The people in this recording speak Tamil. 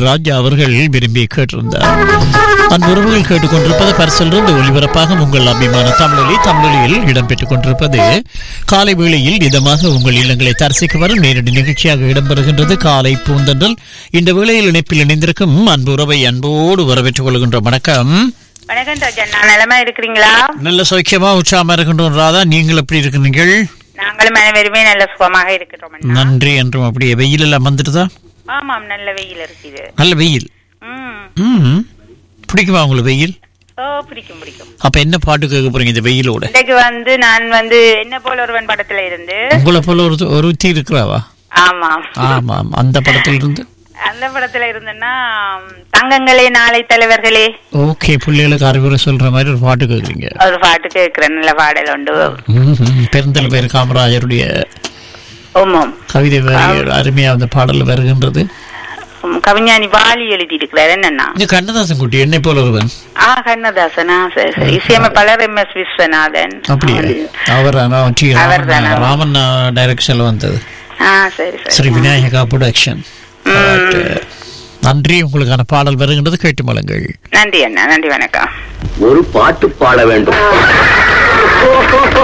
ராஜா அவர்கள் விரும்பி கேட்டிருந்தார் அந்த உறவுகள் கேட்டுக்கொண்டிருப்பது பரிசிலிருந்து ஒளிபரப்பாக உங்கள் அபிமான தமிழொலி தமிழொலியில் இடம்பெற்றுக் கொண்டிருப்பது காலை வேளையில் இதமாக உங்கள் இல்லங்களை தரிசிக்க வரும் நேரடி நிகழ்ச்சியாக இடம்பெறுகின்றது காலை பூந்தன்றல் இந்த வேளையில் இணைப்பில் இணைந்திருக்கும் அன்பு உறவை அன்போடு வரவேற்றுக் கொள்கின்ற வணக்கம் வணக்கம் ராஜா நான் நிலமா இருக்கிறீங்களா நல்ல சௌக்கியமா உற்சாகமா இருக்கின்றோம் ராதா நீங்கள் எப்படி இருக்கிறீர்கள் நாங்களும் அனைவருமே நல்ல சுகமாக இருக்கிறோம் அண்ணா. நன்றி என்றும் அப்படியே வெயில் எல்லாம் வந்துட்டுதா ஆமாம் நல்ல வெயில் இருக்குது நல்ல வெயில் ம் ம் பிடிக்குமா உங்களுக்கு வெயில் ஓ பிடிக்கும் பிடிக்கும் அப்ப என்ன பாட்டு கேட்க போறீங்க இந்த வெயிலோட இன்றைக்கு வந்து நான் வந்து என்ன போல ஒருவன் படத்துல இருந்து உங்களை போல ஒரு ஒரு தீ இருக்கிறாவா ஆமாம் ஆமாம் அந்த படத்துல இருந்து அந்த படத்துல இருந்தேன்னா தங்கங்களே நாளை தலைவர்களே ஓகே பிள்ளைகளுக்கு அறிவுரை சொல்ற மாதிரி ஒரு பாட்டு கேக்குறீங்க ஒரு பாட்டு கேட்கிறேன் நல்ல பாடல் உண்டு ம்ஹும். பெருந்தலைவர் காமராஜருடைய ஓமாம் கவிதை வரிகள் அருமையா அந்த பாடல் வருகின்றது உம், கவிஞானி வாலி எழுதி இருக்கிறார் என்னன்னா இது கண்ணதாசன் குட்டி என்னை போல ஒருவன் ஆ கண்ணதாசனா சரி சரி இசையமைப்பாளர் எம் எஸ் விஸ்வநாதன் அப்படியே அவர் நான் டி. அவர்தானா? ராமன் ராமன் டைரக்ஷன்ல வந்தது ஆ சரி ஸ்ரீ சரி விநாயகா ப்ரொடக்ஷன் நன்றி உங்களுக்கான பாடல் வருகின்றது கேட்டு மலங்கள் நன்றி அண்ணா நன்றி வணக்கம் ஒரு பாட்டு பாட வேண்டும்